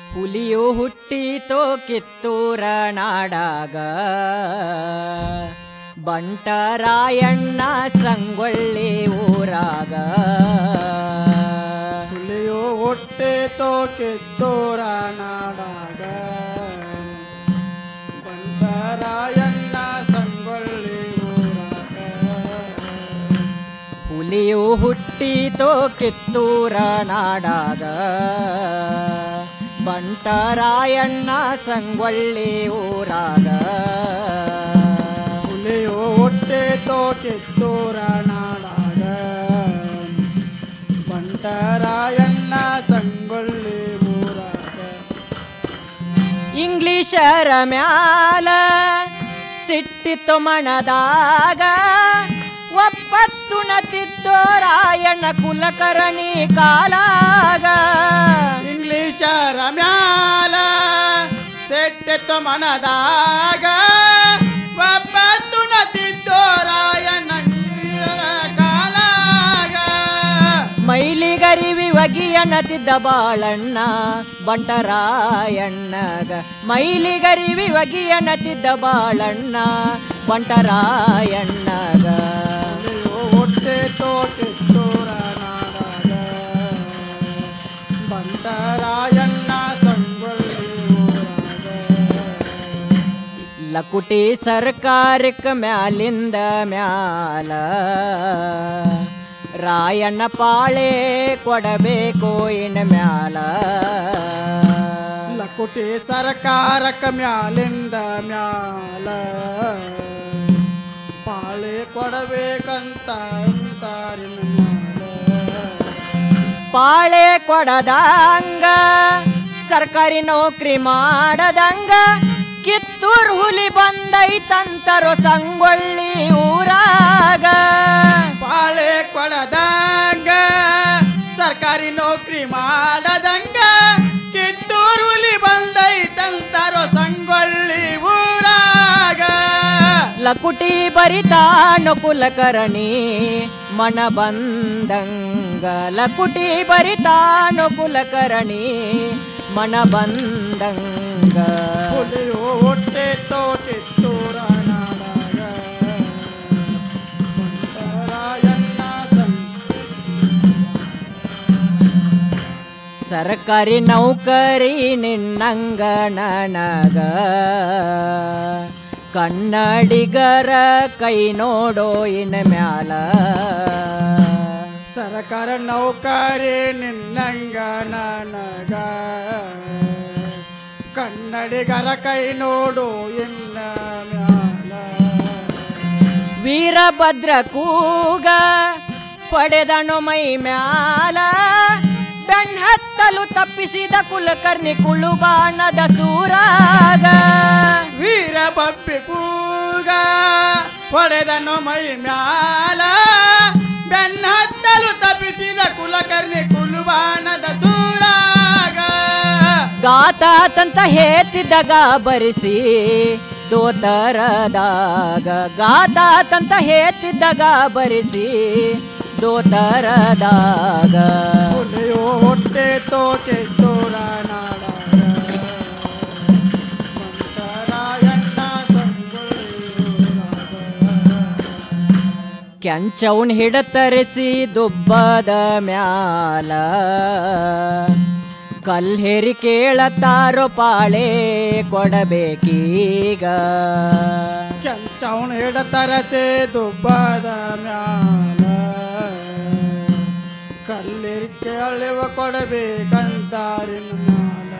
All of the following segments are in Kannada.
ಹುಲಿಯು ಹುಟ್ಟಿತೋ ಕಿತ್ತೂರ ನಾಡಾಗ ಬಂಟರಾಯಣ್ಣ ಸಂಗೊಳ್ಳಿ ಊರಾಗ ಹುಲಿಯು ಹುಟ್ಟಿತೋ ಕಿತ್ತೂರ ನಾಡಾಗ ಬಂಡರಾಯಣ್ಣ ಸಂಗೊಳ್ಳಿ ಊರಾಗ ಹುಲಿಯು ಹುಟ್ಟಿತೋ ಕಿತ್ತೂರ ನಾಡಾಗ ಬಂಟರಾಯಣ್ಣ ಸಂಗೊಳ್ಳಿ ಊರಾಗ ಹುಲಿಯು ಹುಟ್ಟಿತೋ ಕಿತ್ತೂರ ನಾಡಾಗ ಬಂಡರಾಯಣ್ಣ ಸಂಗೊಳ್ಳಿ ಊರಾಗ ಇಂಗ್ಲಿಷರ ಮ್ಯಾಲ ಸಿಟ್ಟಿತ್ತು ಮಣದಾಗ ಒಪ್ಪತ್ತುಣತಿದ್ದೋ ರಾಯಣ್ಣ ಕುಲಕರ್ಣಿ ಕಾಲಾಗ ಇಂಗ್ಲಿಷರ ಮ್ಯಾಲ ಸೆಟ್ಟೆತ್ತು ಮನದಾಗ ಒಬ್ಬತ್ತು ನತಿದ್ದೋ ರಾಯಣ್ಣರ ಕಾಲಾಗ ಮೈಲಿಗರಿವಿ ಒಗಿಯಣತಿದ್ದ ಬಾಳಣ್ಣ ಬಂಟರಾಯಣ್ಣಗ ಮೈಲಿಗರಿವಿ ಒಗಿಯಣತಿದ್ದ ಬಾಳಣ್ಣ ಬಂಟರಾಯಣ್ಣಗ ಹುಲಿಯು ಹುಟ್ಟಿತೋ ಕಿತ್ತೂರ ನಾಡಾಗ ಬಂಡರಾಯಣ್ಣ ಸಂಗೊಳ್ಳಿ ಊರಾಗ ಲಕುಟಿ ಸರ್ಕಾರಕ್ಕೆ ಮ್ಯಾಲಿಂದ ಮ್ಯಾಲ ರಾಯಣ್ಣ ಪಾಳೆ ಕೊಡಬೇಕು ಇನ್ ಮ್ಯಾಲ ಲಕುಟಿ ಸರ್ಕಾರಕ್ಕ ಮ್ಯಾಲಿಂದ ಮ್ಯಾಲ ಪಾಳೆ ಕೊಡಬೇಕಂತ ಅಂತಾರಿನ ಮ್ಯಾಲ ಪಾಳೆ ಕೊಡದಂಗ ಸರ್ಕಾರಿ ನೌಕರಿ ಮಾಡದಂಗ ಕಿತ್ತೂರು ಹುಲಿ ಬಂದೈತಂತರೋ ಸಂಗೊಳ್ಳಿ ಊರಾಗ ಪಾಳೆ ಕೊಡದಂಗ ಸರ್ಕಾರಿ ನೌಕರಿ ಮಾಡದಂಗ ಕಿತ್ತೂರು ಹುಲಿ ಬಂದೈತಂತಾರೋ ಸಂಗೊಳ್ಳಿ ಊರಾಗ ಲಕುಟಿ ಬರಿತಾನು ಕುಲಕರ್ಣಿ ಮನ ಬಂದಂಗ ಲಕುಟಿ ಬರಿತಾನು ಕುಲಕರ್ಣಿ ಮನ ಬಂದಂಗ ಹುಲಿಯು ಹುಟ್ಟಿತೋ ಕಿತ್ತೂರ ನಾಡಾಗ ಬಂಡರಾಯಣ್ಣ ಸರ್ಕಾರಿ ನೌಕರಿ ನಿನ್ನಂಗ ನನಗ ಕನ್ನಡಿಗರ ಕೈ ನೋಡೋ ಇನ್ ಮ್ಯಾಲ ಸರ್ಕಾರ ನೌಕರಿ ನಿನ್ನಂಗ ನನಗ ಕನ್ನಡಿಗರ ಕೈ ನೋಡು ಇನ್ನ ಮ್ಯಾಲ ವೀರಭದ್ರ ಕೂಗ ಪಡೆದನು ಮೈ ಮ್ಯಾಲ ಬೆಣ್ಹತ್ತಲು ತಪ್ಪಿಸಿದ ಕುಲಕರ್ಣಿ ಕುಳುಬಾಣದ ಸೂರಾಗ ವೀರ ಬಪ್ಪಿ ಕೂಗ ಹೊಡೆದನು ಮೈ ಮ್ಯಾಲ ಬೆನ್ನತ್ತಲು ತಪ್ಪಿಸಿದ ಕುಲಕರ್ಣಿ ಕುಲುಬಾಣದ ಸೂರಾಗ ಗಾತಾತಂತ ಹೇತಿದ್ದಾಗ ಬರಿಸಿ ದೋತರದಾಗ ಗಾತಾತಂತ ಹೇತಿದ್ದಾಗ ಬರಿಸಿ ದೋತರದಾಗ ಹುಲಿಯು ಹೊಟ್ಟೆ ತೋಕೆ ತೋರ ನಾಡಾಗ ಮಂಟರಾಯಣ್ಣ ಸಂಗೊಳ್ಳಿಯೂರಾಗ. ಕೆಂಚೌನ್ ಹಿಡತರಿಸಿ ದುಬ್ಬದ ಮ್ಯಾಲ ಕಲ್ಹೇರಿ ಕೇಳತಾರೋ ಪಾಳೆ ಕೊಡಬೇಕೀಗ ಕೆಂಚವನ್ ಹಿಡತರತೆ ದುಬ್ಬದ ಮ್ಯಾಲ ಕಲ್ಲಿರಿಕೆ ಅಳಿವ ಕೊಡಬೇಕಂತಾರಿನ ಮ್ಯಾಲ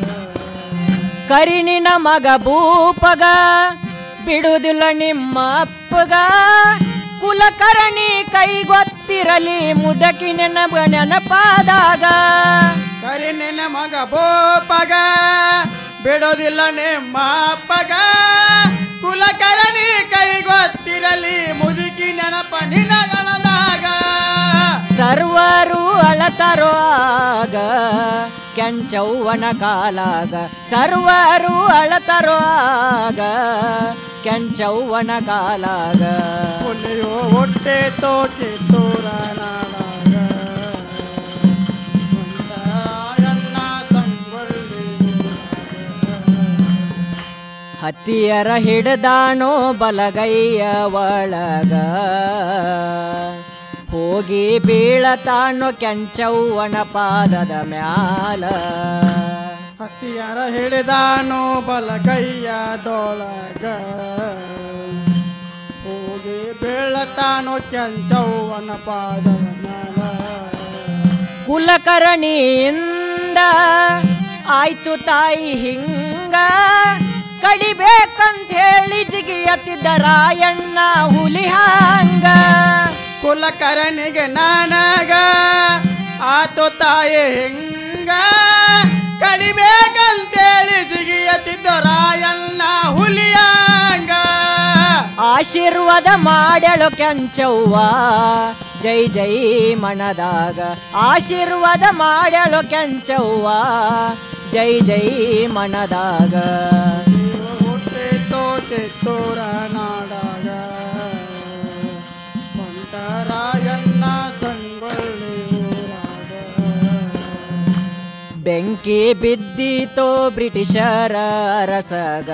ಕರಿಣಿನ ಮಗ ಭೂಪಗ ಬಿಡುವುದಿಲ್ಲ ನಿಮ್ಮ ಅಪ್ಪಗ ಕುಲಕರ್ಣಿ ಕೈಗೊತ್ತಿರಲಿ ಮುದಕಿ ನೆನಪ ನೆನಪಾದಾಗ ಕರಿನಿನ ಮಗ ಬೋಪಗ ಬಿಡೋದಿಲ್ಲ ನಿಮ್ಮ ಅಪ್ಪಗ ಕುಲಕರಣಿ ಕೈ ಗೊತ್ತಿರಲಿ ಮುದುಕಿ ನೆನಪ ನಿನಗಳದಾಗ ಸರ್ವರು ಅಳತರೋ ಆಗ ಕೆಂಚವ್ವನ ಕಾಲಾಗ ಸರ್ವರು ಅಳತರೋ ಆಗ ಕೆಂಚವ್ವನ ಕಾಲಾಗ ಹುಲಿಯು ಹೊಟ್ಟೆ ತೋಕೆ ತೋರ ನಾಡಾಗ ಮಂದರಾಯಣ್ಣ ಸಂಗೊಳ್ಳಿ ಹತ್ತಿಯರ ಹಿಡ್ದಾನೋ ಬಲಗೈಯ ಒಳಗ ಹೋಗಿ ಬೀಳತಾನೋ ಕೆಂಚವ್ವನ ಪಾದದ ಮ್ಯಾಲ ಹತ್ತಿಯರ ಹಿಡಿದಾನು ಬಲಗೈಯದೊಳಗ ಹೋಗಿ ಬೀಳತಾನು ಕೆಂಚವ್ವನ ಪಾದದ ಮ್ಯಾಲ ಕುಲಕರ್ಣಿಯಿಂದ ಆಯ್ತು ತಾಯಿ ಹಿಂಗ ಕಡಿಬೇಕಂತ ಹೇಳಿ ಜಿಗಿಯತ್ತಿದ್ದ ರಾಯಣ್ಣ ಹುಲಿ ಹಾಂಗ ಕುಲಕರನಿಗೆ ನನಗ ಆತು ತಾಯಿ ಹಿಂಗ ಕಡಿಬೇಕಂತೇಳಿ ಜಿಗಿಯತ್ತಿದ್ದ ರಾಯಣ್ಣ ಹುಲಿಯಾಂಗ ಆಶೀರ್ವಾದ ಮಾಡ್ಯಾಳು ಕೆಂಚವ್ವ ಜೈ ಜೈ ಮನದಾಗ ಆಶೀರ್ವಾದ ಮಾಡ್ಯಾಳು ಕೆಂಚವ್ವ ಜೈ ಜೈ ಮನದಾಗ ಹುಟ್ಟಿತೋ ಕಿತ್ತೂರ ನಾಡಾಗ ರಾಯಣ್ಣ ಸಂಗೊಳ್ಳಿ ಊರಾಗ ಬೆಂಕಿ ಬಿದ್ದಿತೋ ಬ್ರಿಟಿಷರ ಅರಸಗ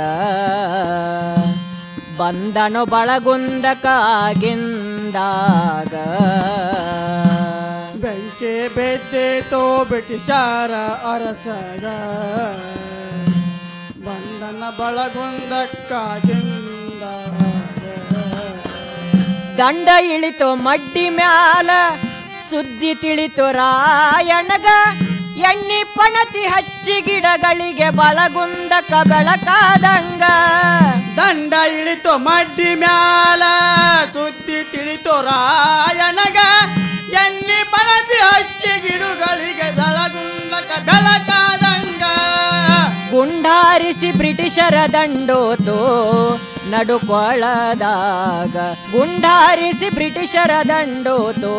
ಬಂದನು ಬಳಗುಂದಕಾಗಿಂದಾಗ ಬೆಂಕಿ ಬೆದ್ದಿತೋ ಬ್ರಿಟಿಷರ ಅರಸಗ ಬಂಧನ ಬಳಗುಂದಕ್ಕಾಗಿಂದ ದಂಡ ಇಳಿತು ಮಡ್ಡಿ ಮ್ಯಾಲ ಸುದ್ದಿ ತಿಳಿತು ರಾಯಣಗ ಎಣ್ಣಿ ಪಣತಿ ಹಚ್ಚಿ ಗಿಡಗಳಿಗೆ ಬಳಗುಂದಕ ಬೆಳಕಾದಂಗ ದಂಡ ಇಳಿತು ಮಡ್ಡಿ ಮ್ಯಾಲ ಸುದ್ದಿ ತಿಳಿತು ರಾಯನಗ ಎಣ್ಣಿ ಪಣತಿ ಹಚ್ಚಿ ಗಿಡುಗಳಿಗೆ ಬೆಳಗುಂಡಕ ಬೆಳಕಾದಂಗ ಗುಂಡಾರಿಸಿ ಬ್ರಿಟಿಷರ ದಂಡೋತು ನಡುಕೊಳದಾಗ ಗುಂಡಾರಿಸಿ ಬ್ರಿಟಿಷರ ದಂಡೋತು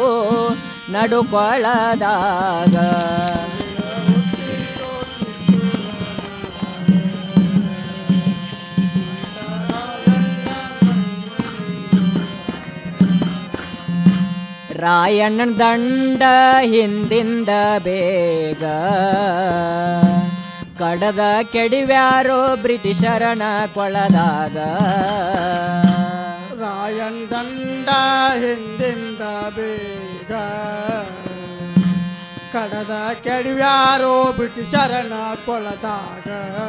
ನಡುಕೊಳದಾಗ ರಾಯಣ್ಣನ ದಂಡ ಹಿಂದಿಂದ ಬೇಗ ಕಡದ ಕೆಡಿವ್ಯಾರೋ ಬ್ರಿಟಿಷರನ ಕೊಳದಾಗ ರಾಯನ್ ದಂಡ ಹಿಂದಿಂದ ಬೇಗ ಕಡದ ಕೆಡವ್ಯಾರೋ ಬ್ರಿಟಿಷರನ ಕೊಳದಾಗ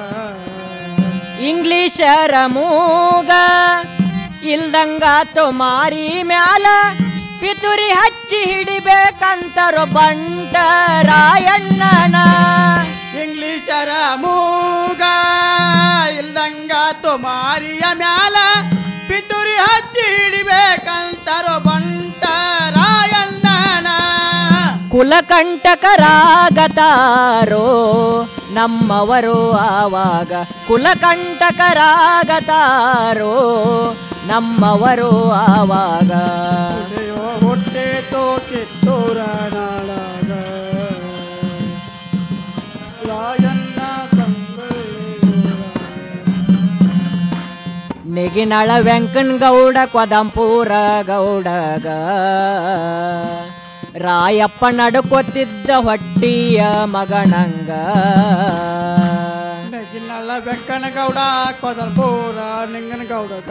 ಇಂಗ್ಲಿಷರ ಮೂಗ ಇಲ್ದಂಗಾತು ಮಾರಿ ಮ್ಯಾಲ ಪಿತುರಿ ಹಚ್ಚಿ ಹಿಡಿಬೇಕಂತರೋ ಬಂಟ ರಾಯಣ್ಣನ ಇಂಗ್ಲಿಷರ ಮೂಗ ಇಲ್ದಂಗ ಮಾರಿಯ ಮ್ಯಾಲ ಪಿತುರಿ ಹಚ್ಚಿ ಹಿಡಿಬೇಕಂತಾರೋ ಬಂಟ ರಾಯಣ್ಣನ ಕುಲಕಂಟಕರಾಗತಾರೋ ನಮ್ಮವರು ಆವಾಗ ಕುಲಕಂಟಕರಾಗತಾರೋ ನಮ್ಮವರು ಆವಾಗ ಹುಲಿಯೋ ಹುಟ್ಟೇತೋ ಕಿತ್ತೂರ ನಾಡಾಗ ರಾಯಣ್ಣ ಸಂಗೊಳ್ಳಿ ನೆಗಿನಳ ವೆಂಕನ್ ಗೌಡ ಕೊದಂಪೂರ ಗೌಡಗ ರಾಯಪ್ಪ ನಡ್ಕೊತಿದ್ದ ಹೊಟ್ಟಿಯ ಮಗನಂಗ ನಗಿನಲ್ಲ ಬೆಕ್ಕನಗೌಡ ಕೊದಲ್ಪೂರ ನಿಂಗನಗೌಡಗ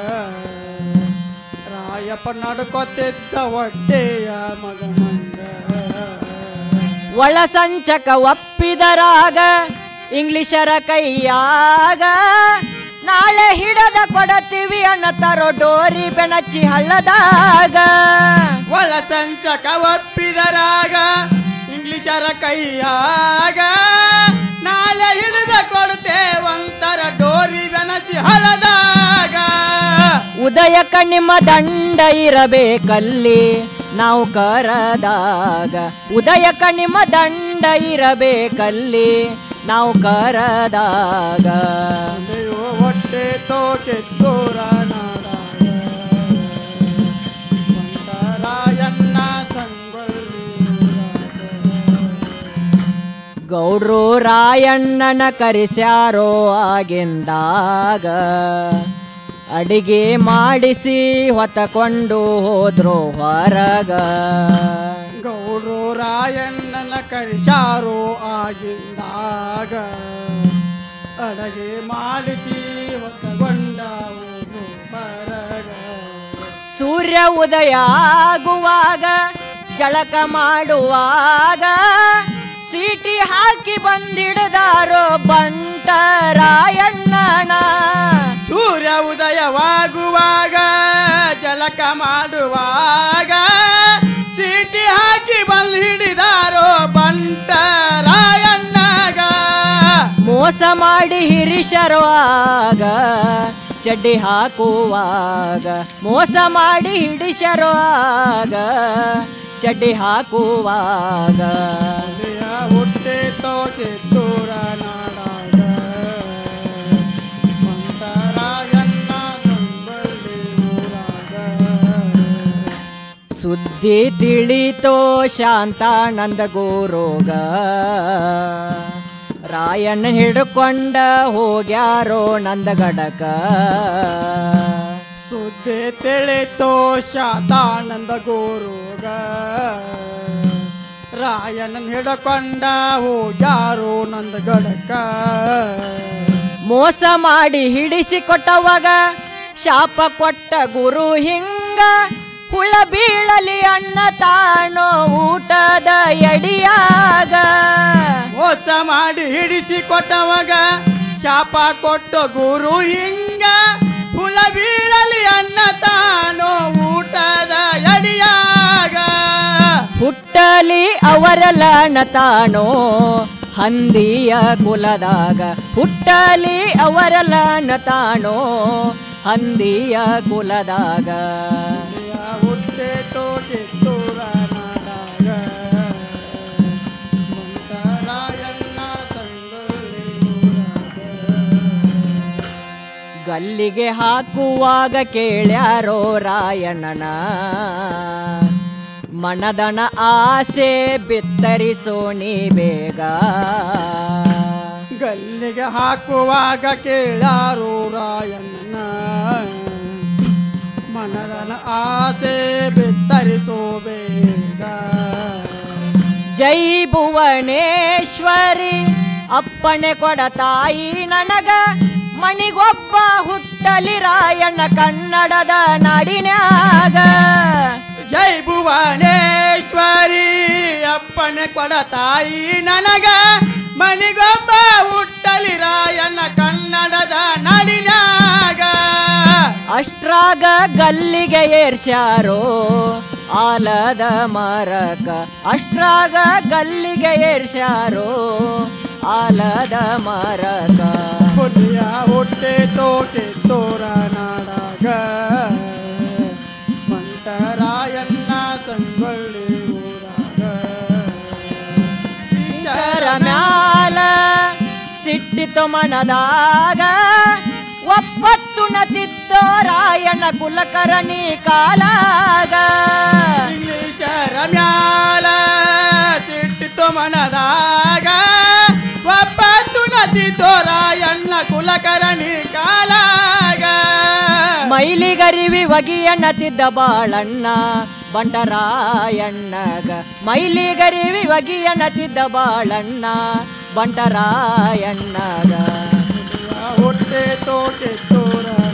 ರಾಯಪ್ಪ ನಡ್ಕೊತಿದ್ದ ಹೊಟ್ಟೆಯ ಮಗನಂಗ ಒಳ ಸಂಚಕ ಒಪ್ಪಿದರಾಗ ಇಂಗ್ಲಿಷರ ಕೈಯಾಗ ನಾಳೆ ಹಿಡದ ಕೊಡತೀವಿ ಅನ್ನತಾರೋ ಡೋರಿ ಬೆಣಚಿ ಹಳ್ಳದಾಗ ಒಳ ಸಂಚಕ ಒಪ್ಪಿದರಾಗ ಇಂಗ್ಲಿಷರ ಕೈಯಾಗ ನಾಳೆ ಹಿಡಿದ ಕೊಡ್ತೇವಂತರ ಡೋರಿ ಬೆನಸಿ ಹಳದಾಗ ಉದಯಕ ನಿಮ್ಮ ದಂಡ ಇರಬೇಕಲ್ಲಿ ನಾವು ಕರದಾಗ ಉದಯಕ ನಿಮ್ಮ ದಂಡ ಇರಬೇಕಲ್ಲಿ ನಾವು ಕರದಾಗ ನೀವು ಹೊಟ್ಟೆ ತೋಕೆ ತೋರ ನಾಡಾಗ ರಾಯಣ್ಣ ಸಂಗೊಳ್ಳಿ ಗೌಡ್ರು ರಾಯಣ್ಣನ ಕರೆಸ್ಯಾರೋ ಆಗಿಂದಾಗ ಅಡಿಗೆ ಮಾಡಿಸಿ ಹೊತ್ತಕೊಂಡು ಹೋದ್ರು ಹೊರಗ ಗೌಡ್ರು ರಾಯಣ್ಣನ ಕರಿಸಾರೋ ಆಗಿಂದಾಗ ಅಡಗೆ ಮಾಡಿಸಿ ಹೊತ್ತ ಸೂರ್ಯ ಉದಯ ಆಗುವಾಗ ಜಳಕ ಮಾಡುವಾಗ ಸೀಟಿ ಹಾಕಿ ಬಂದಿಡದಾರೋ ಬಂಟರಾಯಣ್ಣನ ಸೂರ್ಯ ಉದಯವಾಗುವಾಗ ಜಲಕ ಮಾಡುವಾಗ ಸೀಟಿ ಹಾಕಿ ಬಂದು ಹಿಡಿದಾರೋ ಬಂಟರಾಯಣ್ಣಗ ಮೋಸ ಮಾಡಿ ಹಿರಿಶರುವಾಗ ಚಡ್ಡಿ ಹಾಕುವಾಗ ಮೋಸ ಮಾಡಿ ಹಿಡಿಶರುವಾಗ ಚಡ್ಡಿ ಹಾಕುವಾಗ ಅಲ್ಲಿಯ ಹುಟ್ಟೆ ತೋಕೆ ತೂರ ನಾಡಾಗ ಮಂಟರಾಯಣ್ಣ ಸಂಬಳ್ಳಿ ಊರಾಗ ಸುದ್ದಿ ತಿಳಿತೋ ಶಾಂತಾನಂದ ಗುರುಗ ರಾಯಣ್ಣ ಹಿಡ್ಕೊಂಡ ಹೋಗ್ಯಾರೋ ನಂದಗಡಕ ಸುದ್ದಿ ತಿಳಿತೋ ಶಾತಾನಂದ ಗುರುಗ ರಾಯಣ್ಣನ್ ಹಿಡಕೊಂಡ ಹೋಗ್ಯಾರೋ ನಂದ ಗಡಕ ಮೋಸ ಮಾಡಿ ಹಿಡಿಸಿ ಕೊಟ್ಟವಾಗ ಶಾಪ ಕೊಟ್ಟ ಗುರು ಹಿಂಗ ಹುಳ ಬೀಳಲಿ ಅಣ್ಣ ತಾನೋ ಊಟದ ಎಡಿಯಾಗ ಮೋಸ ಮಾಡಿ ಹಿಡಿಸಿ ಕೊಟ್ಟವಾಗ ಶಾಪ ಕೊಟ್ಟು ಗುರು ಹಿಂಗ ಹುಳ ಬೀಳಲಿ ಅನ್ನ ತಾನು ಊಟದ ಎಡಿಯಾಗ ಹುಟ್ಟಲಿ ಅವರಲ್ಲ ಅಣ್ಣ ತಾನೋ ಹಂದಿಯ ಕುಲದಾಗ ಹುಟ್ಟಲಿ ಅವರಲ್ಲ ಅಣ್ಣ ತಾನೋ ಹಂದಿಯ ಕುಲದಾಗ ಹುಟ್ಟೆ ತೋಟಿ ತೂರ ನಾಡಾಗ ಮಂಟರಾಯಣ್ಣ ಸಂಗೊಳ್ಳಿ ಊರಾಗ. ಗಲ್ಲಿಗೆ ಹಾಕುವಾಗ ಕೇಳ್ಯಾರೋ ರಾಯಣ್ಣನ ಮನದನ ಆಸೆ ಬಿತ್ತರಿಸೋ ನೀ ಬೇಗ ಗಲ್ಲಿಗೆ ಹಾಕುವಾಗ ಕೇಳಾರು ರಾಯಣ್ಣ ಮನದನ ಆಸೆ ಬಿತ್ತರಿಸೋ ಬೇಗ ಜೈ ಭುವನೇಶ್ವರಿ ಅಪ್ಪಣೆ ಕೊಡ ತಾಯಿ ನನಗ ಮಣಿಗೊಬ್ಬ ಹುಟ್ಟಲಿ ರಾಯಣ್ಣ ಕನ್ನಡದ ನಾಡಿನ್ಯಾಗ ಜೈ ಭುವನೇಶ್ವರಿ ಅಪ್ಪನೆ ಕೊಡ ತಾಯಿ ನನಗ ಮನಿಗೊಬ್ಬ ಹುಟ್ಟಲಿ ರಾಯಣ್ಣ ಕನ್ನಡದ ನಾಡಿನಾಗ ಅಷ್ಟ್ರಾಗ ಗಲ್ಲಿಗೆ ಏರ್ಸ್ಯಾರೋ ಆಲದ ಮರಕ ಅಷ್ಟ್ರಾಗ ಗಲ್ಲಿಗೆ ಏರ್ಸ್ಯಾರೋ ಆಲದ ಮರಕ ಹುಲಿಯ ಹೊಟ್ಟೆ ತೋಟೆ ತೋರ ನಾಡಾಗ ಮಂಟರಾಯಣ್ಣ ಸಂಗೊಳ್ಳಿ ಊರಾಗ ಚರ ಮ್ಯಾಲ ಸಿಟ್ಟಿತು ಮನದಾಗ ಒಪ್ಪತ್ತು ನತಿದ್ದೋ ರಾಯಣ್ಣ ಕುಲಕರ್ಣಿ ಕಾಲಾಗ ಇಂಗ್ಲೀಷರ ಮ್ಯಾಲ ಸಿಟ್ಟಿತು ಮನದಾಗ ಒಪ್ಪತ್ತು ನದಿ ತೋರಾಯಣ್ಣ ಕುಲಕರಣಿ ಕಾಲಾಗ ಮೈಲಿಗರಿವಿ ಒಗಿಯಣ್ಣತಿದ್ದ ಬಾಳಣ್ಣ ಬಂಟರಾಯಣ್ಣಗ ಮೈಲಿಗರಿವಿ ಒಗಿಯಣ್ಣತಿದ್ದ ಬಾಳಣ್ಣ ಬಂಟರಾಯಣ್ಣಗ ಹೊಟ್ಟೆ ತೋಟೆ ತೋರ